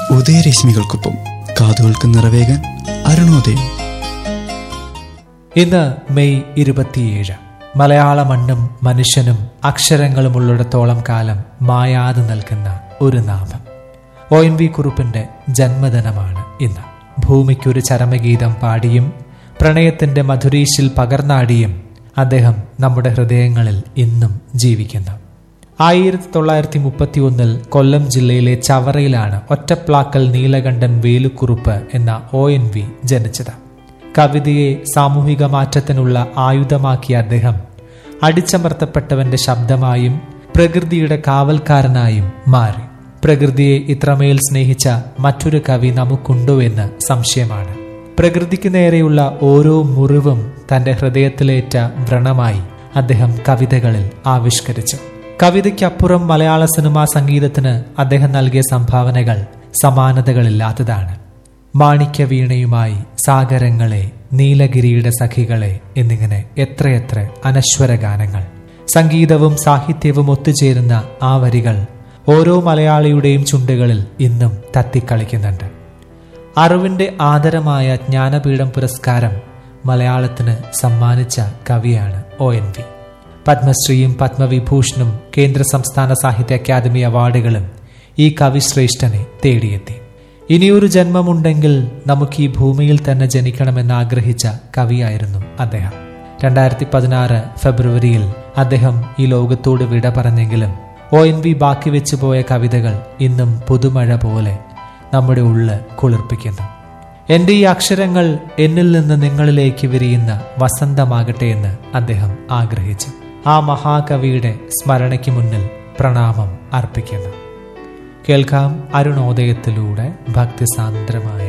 ഉദയരശ്മികൾക്കൊപ്പം കാതുകൾക്ക് നിറവേകാൻ അരുണോദയം ഇന്ന് മെയ് ഇരുപത്തിയേഴ് മലയാള മണ്ണും മനുഷ്യനും അക്ഷരങ്ങളും ഉള്ളിടത്തോളം കാലം മായാതെ നിൽക്കുന്ന ഒരു നാമം ഒ എൻ വി കുറുപ്പിന്റെ ജന്മദിനമാണ് ഇന്ന് ഭൂമിക്കൊരു ചരമഗീതം പാടിയും പ്രണയത്തിന്റെ മധുരീശിൽ പകർന്നാടിയും അദ്ദേഹം നമ്മുടെ ഹൃദയങ്ങളിൽ ഇന്നും ജീവിക്കുന്നു ആയിരത്തി തൊള്ളായിരത്തി മുപ്പത്തി ഒന്നിൽ കൊല്ലം ജില്ലയിലെ ചവറയിലാണ് ഒറ്റപ്ലാക്കൽ നീലകണ്ഠൻ വേലുക്കുറുപ്പ് എന്ന ഒ എൻ വി ജനിച്ചത് കവിതയെ സാമൂഹിക മാറ്റത്തിനുള്ള ആയുധമാക്കിയ അദ്ദേഹം അടിച്ചമർത്തപ്പെട്ടവന്റെ ശബ്ദമായും പ്രകൃതിയുടെ കാവൽക്കാരനായും മാറി പ്രകൃതിയെ ഇത്രമേൽ സ്നേഹിച്ച മറ്റൊരു കവി നമുക്കുണ്ടോ എന്ന് സംശയമാണ് പ്രകൃതിക്ക് നേരെയുള്ള ഓരോ മുറിവും തന്റെ ഹൃദയത്തിലേറ്റ വ്രണമായി അദ്ദേഹം കവിതകളിൽ ആവിഷ്കരിച്ചു കവിതയ്ക്കപ്പുറം മലയാള സിനിമാ സംഗീതത്തിന് അദ്ദേഹം നൽകിയ സംഭാവനകൾ സമാനതകളില്ലാത്തതാണ് മാണിക്യവീണയുമായി സാഗരങ്ങളെ നീലഗിരിയുടെ സഖികളെ എന്നിങ്ങനെ എത്രയെത്ര അനശ്വര ഗാനങ്ങൾ സംഗീതവും സാഹിത്യവും ഒത്തുചേരുന്ന ആ വരികൾ ഓരോ മലയാളിയുടെയും ചുണ്ടുകളിൽ ഇന്നും തത്തിക്കളിക്കുന്നുണ്ട് അറിവിന്റെ ആദരമായ ജ്ഞാനപീഠം പുരസ്കാരം മലയാളത്തിന് സമ്മാനിച്ച കവിയാണ് ഒ എൻ വി പത്മശ്രീയും പത്മവിഭൂഷണും കേന്ദ്ര സംസ്ഥാന സാഹിത്യ അക്കാദമി അവാർഡുകളും ഈ കവിശ്രേഷ്ഠനെ തേടിയെത്തി ഇനിയൊരു ജന്മമുണ്ടെങ്കിൽ നമുക്ക് ഈ ഭൂമിയിൽ തന്നെ ജനിക്കണമെന്ന് ആഗ്രഹിച്ച കവിയായിരുന്നു അദ്ദേഹം രണ്ടായിരത്തി പതിനാറ് ഫെബ്രുവരിയിൽ അദ്ദേഹം ഈ ലോകത്തോട് വിട പറഞ്ഞെങ്കിലും ഒ എൻ വി ബാക്കി വെച്ചു പോയ കവിതകൾ ഇന്നും പുതുമഴ പോലെ നമ്മുടെ ഉള്ള് കുളിർപ്പിക്കുന്നു എന്റെ ഈ അക്ഷരങ്ങൾ എന്നിൽ നിന്ന് നിങ്ങളിലേക്ക് വിരിയുന്ന വസന്തമാകട്ടെ എന്ന് അദ്ദേഹം ആഗ്രഹിച്ചു ആ മഹാകവിയുടെ സ്മരണയ്ക്ക് മുന്നിൽ പ്രണാമം അർപ്പിക്കുന്നു കേൾക്കാം അരുണോദയത്തിലൂടെ ഭക്തിസാന്ദ്രമായ